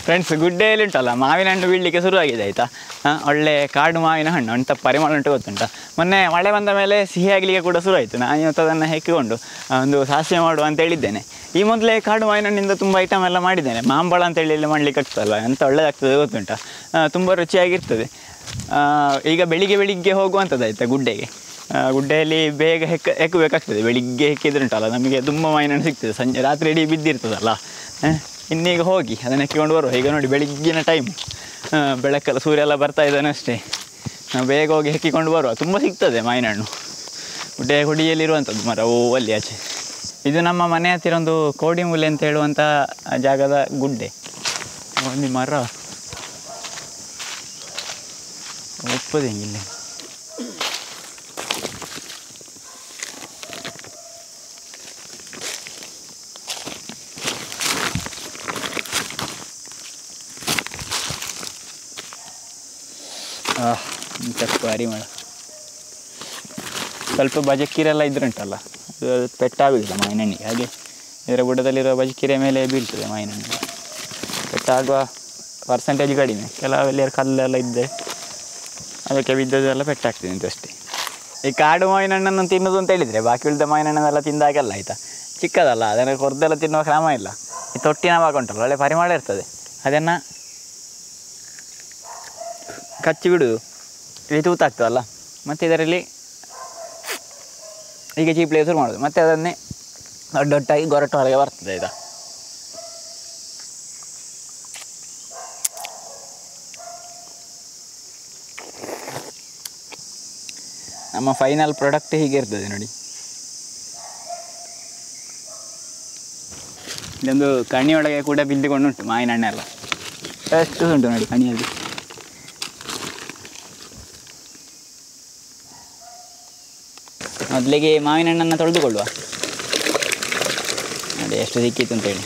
friends ಗುಡ್ಡೆಯಲ್ಲಿ ಉಂಟಲ್ಲ ಮಾವಿನ ಹಣ್ಣು ಬೀಳಲಿಕ್ಕೆ ಶುರುವಾಗಿದೆ ಆಯಿತಾ ಒಳ್ಳೆ ಕಾಡು ಮಾವಿನ ಹಣ್ಣು ಅಂತ ಪರಿಮಳ ಉಂಟು ಗೊತ್ತುಂಟ ಮೊನ್ನೆ ಮಳೆ ಬಂದ ಮೇಲೆ ಸಿಹಿ ಆಗಲಿಕ್ಕೆ ಕೂಡ ಶುರುವಾಯಿತು ನಾನು ಇವತ್ತು ಅದನ್ನು ಹೆಕ್ಕಿಕೊಂಡು ಆ, ಒಂದು ಸಾಸಿವೆ ಮಾಡುವ ಅಂತ ಹೇಳಿದ್ದೇನೆ ಈ ಮೊದಲೇ ಕಾಡು ಮಾವಿನ ಹಣ್ಣಿಂದ ತುಂಬ ಐಟಮ್ ಎಲ್ಲ ಮಾಡಿದ್ದೇನೆ ಮಾಂಬಳ ಅಂತೇಳಿ ಎಲ್ಲ ಮಾಡಲಿಕ್ಕೆ ಆಗ್ತದಲ್ಲ ಎಂತ ಒಳ್ಳೆದಾಗ್ತದೆ ಗೊತ್ತುಂಟ ಆ, ತುಂಬ ರುಚಿಯಾಗಿರ್ತದೆ ಆ, ಈಗ ಬೆಳಿಗ್ಗೆ ಬೆಳಿಗ್ಗೆ ಹೋಗುವಂಥದ್ದು ಆಯಿತಾ ಗುಡ್ಡೆಗೆ ಆ, ಗುಡ್ಡೆಯಲ್ಲಿ ಬೇಗ ಹೆಕ್ಕ ಹೆಕ್ಕಬೇಕಾಗ್ತದೆ ಬೆಳಿಗ್ಗೆ ಹೆಕ್ಕಿದ್ರೆ ಉಂಟಲ್ಲ ನಮಗೆ ತುಂಬ ಮಾವಿನ ಹಣ್ಣು ಸಿಗ್ತದೆ ಸಂಜೆ ರಾತ್ರಿ ಇಡೀ ಬಿದ್ದಿರ್ತದಲ್ಲ ಆ, ಇನ್ನೀಗ ಹೋಗಿ ಅದನ್ನು ಹೆಕ್ಕಿಕೊಂಡು ಬರುವ ಈಗ ನೋಡಿ ಬೆಳಿಗ್ಗಿನ ಟೈಮ್ ಬೆಳಕೆಲ್ಲ ಸೂರ್ಯ ಎಲ್ಲ ಬರ್ತಾ ಇದ್ದಾನೆ ಅಷ್ಟೇ ನಾವು ಬೇಗ ಹೋಗಿ ಹೆಕ್ಕಿಕೊಂಡು ಬರುವ ತುಂಬ ಸಿಗ್ತದೆ ಮಾವಿನ ಹಣ್ಣು ಗುಡ್ಡೆ ಹುಡಿಯಲ್ಲಿರುವಂಥದ್ದು ಮರ ಓ ಅಲ್ಲಿ ಆಚೆ ಇದು ನಮ್ಮ ಮನೆ ಹತ್ತಿರ ಒಂದು ಕೋಡಿಮೂಲೆ ಅಂತ ಹೇಳುವಂಥ ಜಾಗದ ಗುಡ್ಡೆ ಒಂದು ಮರ ಒಪ್ಪದೆ ಹೆಂಗಿಲ್ಲ ಆಹ್ ಇಂಥ ಪರಿಮಳ ಸ್ವಲ್ಪ ಬಜಕ್ಕೀರೆಲ್ಲ ಇದ್ರುಂಟಲ್ಲ ಅದು ಪೆಟ್ಟಾಗುದಿಲ್ಲ ಮಾವಿನ ಹಣ್ಣಿಗೆ ಹಾಗೆ ಇದರ ಬುಡದಲ್ಲಿರುವ ಬಜಕಿರೆ ಮೇಲೆ ಬೀಳ್ತದೆ ಮಾವಿನ ಹಣ್ಣು ಪೆಟ್ಟಾಗುವ ಪರ್ಸೆಂಟೇಜ್ ಕಡಿಮೆ ಕೆಲವೆಲ್ಲ ಕಲ್ಲೆಲ್ಲ ಇದ್ದೆ ಅದಕ್ಕೆ ಬಿದ್ದದೆಲ್ಲ ಪೆಟ್ಟಾಗ್ತದೆ ಅಂತ ಅಷ್ಟೇ ಈ ಕಾಡು ಮಾವಿನ ಹಣ್ಣನ್ನು ತಿನ್ನೋದು ಅಂತ ಹೇಳಿದರೆ ಬಾಕಿ ಉಳಿದ ಮಾವಿನ ಹಣ್ಣನ್ನೆಲ್ಲ ತಿಂದಾಗಲ್ಲ ಆಯಿತಾ ಚಿಕ್ಕದಲ್ಲ ಅದನ್ನು ಕೊರ್ದೆಲ್ಲ ತಿನ್ನುವ ಕ್ರಮ ಇಲ್ಲ ಈ ತೊಟ್ಟಿನ ಭಾಗ ಉಂಟಲ್ಲ ಒಳ್ಳೆ ಪರಿಮಳ ಇರ್ತದೆ ಅದನ್ನು ಕಚ್ಚಿ ಬಿಡುದು ಇಲ್ಲಿ ತೂತಾಗ್ತದಲ್ಲ ಮತ್ತು ಇದರಲ್ಲಿ ಹೀಗೆ ಚೀಪ್ಲೆ ಶುರು ಮಾಡೋದು ಮತ್ತು ಅದನ್ನೇ ದೊಡ್ಡೊಟ್ಟಾಗಿ ಗೊರಟು ಹೊರಗೆ ಬರ್ತದೆ ಆಯಿತಾ ನಮ್ಮ ಫೈನಲ್ ಪ್ರಾಡಕ್ಟ್ ಹೀಗೆ ಇರ್ತದೆ ನೋಡಿ ಇದೊಂದು ಕಣಿಯೊಳಗೆ ಕೂಡ ಬಿದ್ದುಕೊಂಡು ಉಂಟು ಮಾವಿನ ಹಣ್ಣೆಲ್ಲ ಎಷ್ಟು ಉಂಟು ನೋಡಿ ಕಣಿಯಲ್ಲಿ ಮೊದಲಿಗೆ ಮಾವಿನ ಹಣ್ಣನ್ನು ತೊಳೆದುಕೊಳ್ಳುವ ನೋಡಿ ಎಷ್ಟು ಸಿಕ್ಕಿತ್ತು ಅಂತೇಳಿ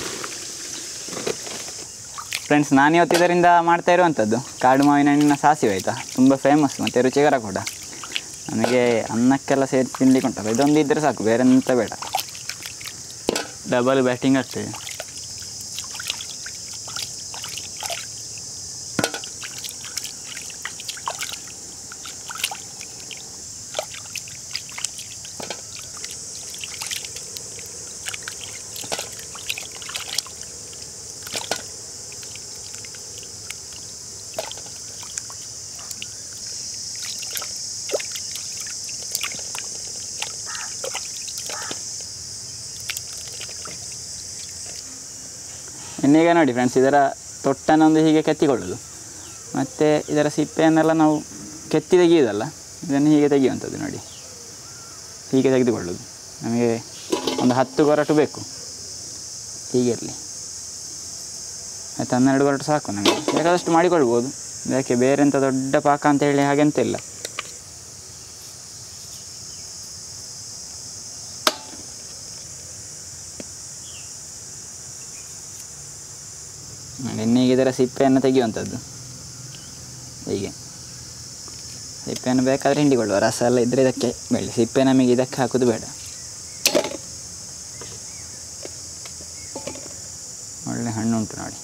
ಫ್ರೆಂಡ್ಸ್ ನಾನು ಇವತ್ತು ಇದರಿಂದ ಮಾಡ್ತಾ ಇರುವಂಥದ್ದು ಕಾಡು ಮಾವಿನ ಹಣ್ಣಿನ ಸಾಸಿವೆ ಆಯಿತಾ ತುಂಬ ಫೇಮಸ್ ಮತ್ತು ರುಚಿಕರ ಕೂಡ ನನಗೆ ಅನ್ನಕ್ಕೆಲ್ಲ ಸೇರಿ ತಿನ್ಲಿಕ್ಕೆ ಉಂಟಲ್ಲ ಇದೊಂದು ಇದ್ದರೆ ಸಾಕು ಬೇರೆ ಎಂತ ಬೇಡ ಡಬಲ್ ಬ್ಯಾಟಿಂಗ್ ಆಗ್ತದೆ ಇನ್ನೀಗ ನೋಡಿ ಫ್ರೆಂಡ್ಸ್ ಇದರ ತೊಟ್ಟನ್ನೊಂದು ಹೀಗೆ ಕೆತ್ತಿಕೊಳ್ಳೋದು ಮತ್ತು ಇದರ ಸಿಪ್ಪೆಯನ್ನೆಲ್ಲ ನಾವು ಕೆತ್ತಿ ತೆಗೆಯೋದಲ್ಲ ಇದನ್ನು ಹೀಗೆ ತೆಗೆಯುವಂಥದ್ದು ನೋಡಿ ಹೀಗೆ ತೆಗೆದುಕೊಳ್ಳೋದು ನಮಗೆ ಒಂದು ಹತ್ತು ಗೊರಟು ಬೇಕು ಹೀಗೆ ಇರಲಿ ಆಯ್ತು ಹನ್ನೆರಡು ಗೊರಟು ಸಾಕು ನಮಗೆ ಬೇಕಾದಷ್ಟು ಮಾಡಿಕೊಳ್ಬೋದು ಇದಕ್ಕೆ ಬೇರೆ ಎಂಥ ದೊಡ್ಡ ಪಾಕ ಅಂತ ಹೇಳಿ ಹಾಗೆಂತ ಇಲ್ಲ ಎಣ್ಣೆಗೆ ಇದರ ಸಿಪ್ಪೆಯನ್ನು ತೆಗೆಯುವಂಥದ್ದು ಹೀಗೆ ಸಿಪ್ಪೆಯನ್ನು ಬೇಕಾದರೆ ಹಿಂಡಿಕೊಳ್ಳುವ ರಸ ಎಲ್ಲ ಇದ್ದರೆ ಇದಕ್ಕೆ ಬೇಡ ಸಿಪ್ಪೆ ನಮಗೆ ಇದಕ್ಕೆ ಹಾಕೋದು ಬೇಡ ಒಳ್ಳೆ ಹಣ್ಣು ಉಂಟು ನೋಡಿ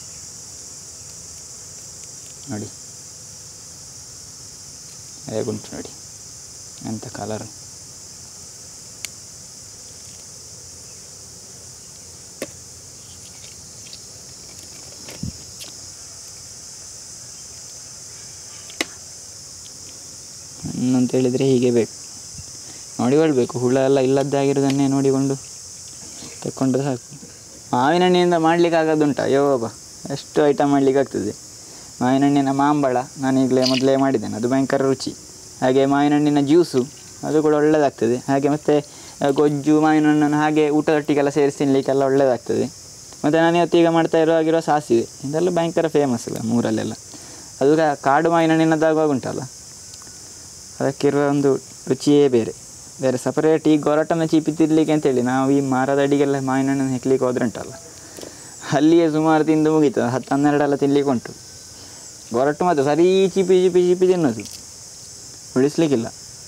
ನೋಡಿ ಹೇಗುಂಟು ನೋಡಿ ಎಂಥ ಕಲರು ಹಣ್ಣು ಅಂತ ಹೇಳಿದರೆ ಹೀಗೆ ಬೇಕು ನೋಡಿಕೊಳ್ಬೇಕು ಹುಳ ಎಲ್ಲ ಇಲ್ಲದ್ದಾಗಿರೋದನ್ನೇ ನೋಡಿಕೊಂಡು ತಕ್ಕೊಂಡ್ರೆ ಸಾಕು ಮಾವಿನ ಹಣ್ಣಿನಿಂದ ಮಾಡ್ಲಿಕ್ಕೆ ಆಗೋದುಂಟ ಅಯ್ಯೋ ಬಾಬಾ ಎಷ್ಟು ಐಟಮ್ ಮಾಡ್ಲಿಕ್ಕೆ ಆಗ್ತದೆ ಮಾವಿನ ಹಣ್ಣಿನ ಮಾಂಬಳ ನಾನು ಈಗಲೇ ಮೊದಲೇ ಮಾಡಿದ್ದೇನೆ ಅದು ಭಯಂಕರ ರುಚಿ ಹಾಗೆ ಮಾವಿನ ಹಣ್ಣಿನ ಜ್ಯೂಸು ಅದು ಕೂಡ ಒಳ್ಳೆಯದಾಗ್ತದೆ ಹಾಗೆ ಮತ್ತು ಆ, ಗೊಜ್ಜು ಮಾವಿನ ಹಣ್ಣನ್ನು ಹಾಗೆ ಊಟದೊಟ್ಟಿಗೆಲ್ಲ ಸೇರಿಸಿ ತಿನ್ನಲಿಕ್ಕೆಲ್ಲ ಒಳ್ಳೆಯದಾಗ್ತದೆ ಮತ್ತು ನಾನು ಇವತ್ತು ಈಗ ಮಾಡ್ತಾ ಇರೋ ಆಗಿರೋ ಸಾಸಿವೆ ಇದೆಲ್ಲ ಭಯಂಕರ ಫೇಮಸ್ ಅಲ್ಲ ಮೂರಲ್ಲೆಲ್ಲ ಅದು ಕಾ- ಕಾಡು ಮಾವಿನ ಹಣ್ಣಿನದಾಗುವಾಗ ಉಂಟಲ್ಲ ಅದಕ್ಕಿರುವ ಒಂದು ರುಚಿಯೇ ಬೇರೆ ಬೇರೆ ಸಪರೇಟ್ ಈ ಗೊರಟನ್ನು ಚೀಪಿ ತಿನ್ನಲಿಕ್ಕೆ ಅಂತೇಳಿ ನಾವು ಈ ಮರದ ಅಡಿಗೆಲ್ಲ ಮಾವಿನ ಹಣ್ಣನ್ನು ಹೆಕ್ಲಿಕ್ಕೆ ಹೋದ್ರೆ ಉಂಟಲ್ಲ ಅಲ್ಲಿಯೇ ಸುಮಾರು ತಿಂದು ಮುಗೀತು ಹತ್ತು ಹನ್ನೆರಡೆಲ್ಲ ತಿನ್ಲಿಕ್ಕೆ ಉಂಟು ಗೊರಟು ಮಾತ್ರ ಸರಿ ಚೀಪಿ ಚೀಪಿ ಚೀಪಿ ತಿನ್ನೋದು ಉಳಿಸ್ಲಿಕ್ಕಿಲ್ಲ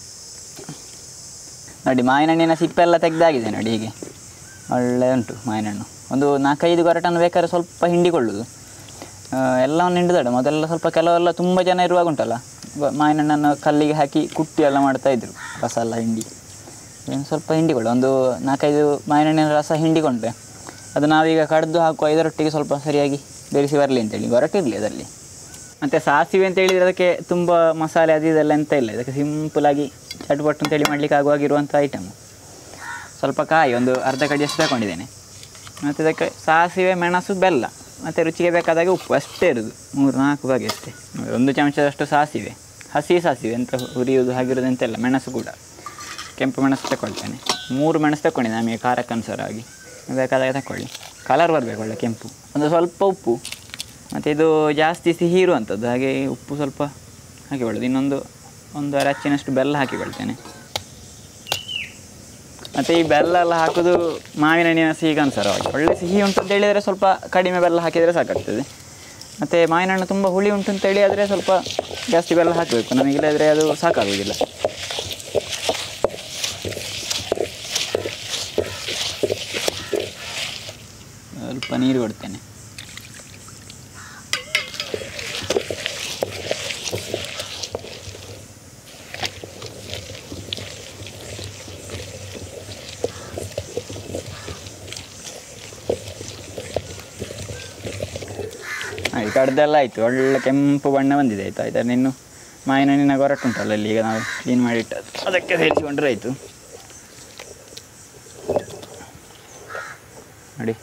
ನೋಡಿ ಮಾವಿನ ಹಣ್ಣಿನ ಸಿಪ್ಪೆಲ್ಲ ತೆಗೆದಾಗಿದೆ ನೋಡಿ ಹೀಗೆ ಒಳ್ಳೆ ಉಂಟು ಮಾವಿನ ಹಣ್ಣು ಒಂದು ನಾಲ್ಕೈದು ಗೊರಟನ್ನು ಬೇಕಾದ್ರೆ ಸ್ವಲ್ಪ ಹಿಂಡಿಕೊಳ್ಳೋದು ಆ, ಎಲ್ಲವನ್ನು ಹಿಂಡಿದಾಡ ಮೊದಲೆಲ್ಲ ಸ್ವಲ್ಪ ಕೆಲವೆಲ್ಲ ತುಂಬ ಜನ ಇರುವಾಗ ಉಂಟಲ್ಲ ಬ- ಮಾವಿನ ಹಣ್ಣನ್ನು ಕಲ್ಲಿಗೆ ಹಾಕಿ ಕುಟ್ಟಿ ಎಲ್ಲ ಮಾಡ್ತಾ ಇದ್ರು ರಸ ಎಲ್ಲ ಹಿಂಡಿ ಏನು ಸ್ವಲ್ಪ ಹಿಂಡಿಕೊಳ್ಳಿ ಒಂದು ನಾಲ್ಕೈದು ಮಾವಿನ ಹಣ್ಣಿನ ರಸ ಹಿಂಡಿಕೊಂಡ್ರೆ ಅದು ನಾವೀಗ ಕಡ್ದು ಹಾಕುವ ಇದರೊಟ್ಟಿಗೆ ಸ್ವಲ್ಪ ಸರಿಯಾಗಿ ಬೆರೆಸಿ ಬರಲಿ ಅಂತೇಳಿ ಹೊರಟಿರಲಿ ಅದರಲ್ಲಿ ಮತ್ತು ಸಾಸಿವೆ ಅಂತ ಹೇಳಿದರೆ ಅದಕ್ಕೆ ತುಂಬ ಮಸಾಲೆ ಅದು ಇದೆಲ್ಲ ಎಂತ ಇಲ್ಲ ಇದಕ್ಕೆ ಸಿಂಪಲಾಗಿ ಚಟ್ಪಟ್ಟು ಅಂತೇಳಿ ಮಾಡಲಿಕ್ಕೆ ಆಗುವಾಗಿರುವಂಥ ಐಟಮ್ ಸ್ವಲ್ಪ ಕಾಯಿ ಒಂದು ಅರ್ಧ ಕಡಿಯಷ್ಟು ತಗೊಂಡಿದ್ದೇನೆ ಮತ್ತು ಇದಕ್ಕೆ ಸಾಸಿವೆ ಮೆಣಸು ಬೆಲ್ಲ ಮತ್ತು ರುಚಿಗೆ ಬೇಕಾದಾಗ ಉಪ್ಪು ಅಷ್ಟೇ ಇರೋದು ಮೂರು ನಾಲ್ಕು ಬಗೆ ಅಷ್ಟೇ ಒಂದು ಚಮಚದಷ್ಟು ಸಾಸಿವೆ ಹಸಿ ಸಾಸಿವೆ ಎಂತ ಹುರಿಯೋದು ಹಾಗಿರೋದು ಎಂತೆಲ್ಲ ಮೆಣಸು ಕೂಡ ಕೆಂಪು ಮೆಣಸು ತಗೊಳ್ತೇನೆ ಮೂರು ಮೆಣಸು ತಗೊಂಡಿದ್ದೆ ನಮಗೆ ಖಾರಕ್ಕೆ ಅನುಸಾರವಾಗಿ ಬೇಕಾದಾಗ ತಗೊಳ್ಳಿ ಕಲರ್ ಬರಬೇಕು ಒಳ್ಳೆ ಕೆಂಪು ಒಂದು ಸ್ವಲ್ಪ ಉಪ್ಪು ಮತ್ತು ಇದು ಜಾಸ್ತಿ ಸಿಹಿ ಇರುವಂಥದ್ದು ಹಾಗೆ ಉಪ್ಪು ಸ್ವಲ್ಪ ಹಾಕಿಕೊಳ್ಳೋದು ಇನ್ನೊಂದು ಒಂದು ಅರ ಹಚ್ಚಿನಷ್ಟು ಬೆಲ್ಲ ಹಾಕಿಕೊಳ್ತೇನೆ ಮತ್ತು ಈ ಬೆಲ್ಲ ಎಲ್ಲ ಹಾಕೋದು ಮಾವಿನ ಹಣ್ಣಿನ ಸಿಹಿಗೆ ಅನುಸಾರವಾಗಿ ಒಳ್ಳೆ ಸಿಹಿ ಉಂಟು ಅಂತ ಹೇಳಿದರೆ ಸ್ವಲ್ಪ ಕಡಿಮೆ ಬೆಲ್ಲ ಹಾಕಿದರೆ ಸಾಕಾಗ್ತದೆ ಮತ್ತು ಮಾವಿನ ಹಣ್ಣು ತುಂಬ ಹುಳಿ ಉಂಟು ಅಂತ ಹೇಳಿ ಆದರೆ ಸ್ವಲ್ಪ ಜಾಸ್ತಿ ಬೆಲ್ಲ ಹಾಕಬೇಕು ನಮಗಿಲ್ಲದ್ರೆ ಅದು ಸಾಕಾಗುವುದಿಲ್ಲ ಸ್ವಲ್ಪ ನೀರು ಕೊಡ್ತೇನೆ ಆಯ್ತು ಕಡ್ದೆಲ್ಲ ಆಯಿತು ಒಳ್ಳೆ ಕೆಂಪು ಬಣ್ಣ ಬಂದಿದೆ ಆಯಿತು ಆಯ್ತು ಇನ್ನು ಮಾವಿನ ಹಣ್ಣಿನ ಗೊರಟು ಉಂಟಲ್ಲ ಇಲ್ಲಿ ಈಗ ನಾವು ಕ್ಲೀನ್ ಮಾಡಿ ಇಟ್ಟದ್ದು ಅದಕ್ಕೆ ಸೇರಿಸಿಕೊಂಡ್ರೆ ಆಯಿತು ನೋಡಿ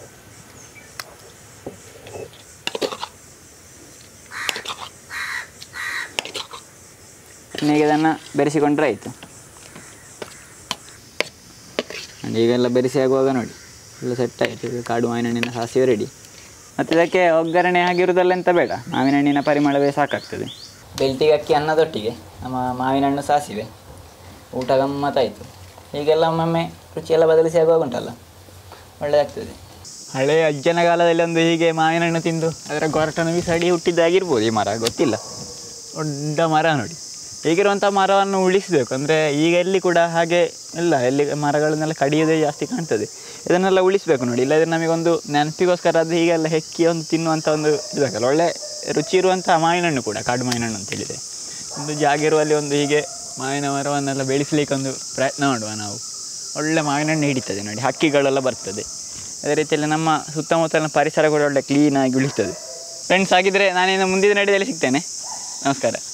ಈಗ ಇದನ್ನು ಬೆರೆಸಿಕೊಂಡ್ರೆ ಆಯಿತು and ಈಗೆಲ್ಲ ಬೆರೆಸಿ ಆಗುವಾಗ ನೋಡಿ ಎಲ್ಲ ಸೆಟ್ ಆಯಿತು ಈಗ ಕಾಡು ಮಾವಿನ ಹಣ್ಣಿನ ಸಾಸಿವೆ ರೆಡಿ ಮತ್ತು ಇದಕ್ಕೆ ಒಗ್ಗರಣೆ ಆಗಿರೋದೆಲ್ಲ ಎಂತ ಬೇಡ ಮಾವಿನ ಹಣ್ಣಿನ ಪರಿಮಳವೇ ಸಾಕಾಗ್ತದೆ ಬೆಳ್ತಿಗೆ ಅಕ್ಕಿ ಅನ್ನದೊಟ್ಟಿಗೆ ನಮ್ಮ ಮಾವಿನ ಹಣ್ಣು ಸಾಸಿವೆ ಊಟ ಗಮ್ಮತ್ತಾಯಿತು ಹೀಗೆಲ್ಲ ಒಮ್ಮೊಮ್ಮೆ ರುಚಿಯೆಲ್ಲ ಬದಲಿಸಿ ಆಗುವಾಗ ಉಂಟಲ್ಲ ಒಳ್ಳೆಯದಾಗ್ತದೆ ಹಳೆಯ ಅಜ್ಜನ ಕಾಲದಲ್ಲಿ ಒಂದು ಹೀಗೆ ಮಾವಿನ ಹಣ್ಣು ತಿಂದು ಅದರ ಗೊರಟನ್ನು ಬಿಸಾಡಿ ಹುಟ್ಟಿದ್ದಾಗಿರ್ಬೋದು ಈ ಮರ ಗೊತ್ತಿಲ್ಲ ದೊಡ್ಡ ಮರ ನೋಡಿ ಹೀಗಿರುವಂಥ ಮರವನ್ನು ಉಳಿಸಬೇಕು ಅಂದರೆ ಈಗ ಎಲ್ಲಿ ಕೂಡ ಹಾಗೆ ಇಲ್ಲ ಎಲ್ಲಿ ಮರಗಳನ್ನೆಲ್ಲ ಕಡಿಯೋದೇ ಜಾಸ್ತಿ ಕಾಣ್ತದೆ ಇದನ್ನೆಲ್ಲ ಉಳಿಸಬೇಕು ನೋಡಿ ಇಲ್ಲದ್ರೆ ನಮಗೊಂದು ನೆನಪಿಗೋಸ್ಕರ ಅದು ಹೀಗೆಲ್ಲ ಹೆಕ್ಕಿ ಒಂದು ತಿನ್ನುವಂಥ ಒಂದು ಇದಾಗಲ್ಲ ಒಳ್ಳೆ ರುಚಿ ಇರುವಂಥ ಮಾವಿನ ಹಣ್ಣು ಕೂಡ ಕಾಡು ಮಾವಿನ ಹಣ್ಣು ಅಂತ ಹೇಳಿದೆ ಒಂದು ಜಾಗ ಇರುವಲ್ಲಿ ಒಂದು ಹೀಗೆ ಮಾವಿನ ಮರವನ್ನೆಲ್ಲ ಬೆಳೆಸಲಿಕ್ಕೆ ಒಂದು ಪ್ರಯತ್ನ ಮಾಡುವ ನಾವು ಒಳ್ಳೆ ಮಾವಿನ ಹಣ್ಣು ಹಿಡಿತದೆ ನೋಡಿ ಹಕ್ಕಿಗಳೆಲ್ಲ ಬರ್ತದೆ ಅದೇ ರೀತಿಯಲ್ಲಿ ನಮ್ಮ ಸುತ್ತಮುತ್ತಲಿನ ಪರಿಸರ ಕೂಡ ಒಳ್ಳೆ ಕ್ಲೀನಾಗಿ ಉಳಿಸ್ತದೆ ಫ್ರೆಂಡ್ಸ್ ಆಗಿದ್ದರೆ ನಾನಿನ್ನು ಮುಂದಿನ ನಡೆಯಲ್ಲಿ ಸಿಗ್ತೇನೆ ನಮಸ್ಕಾರ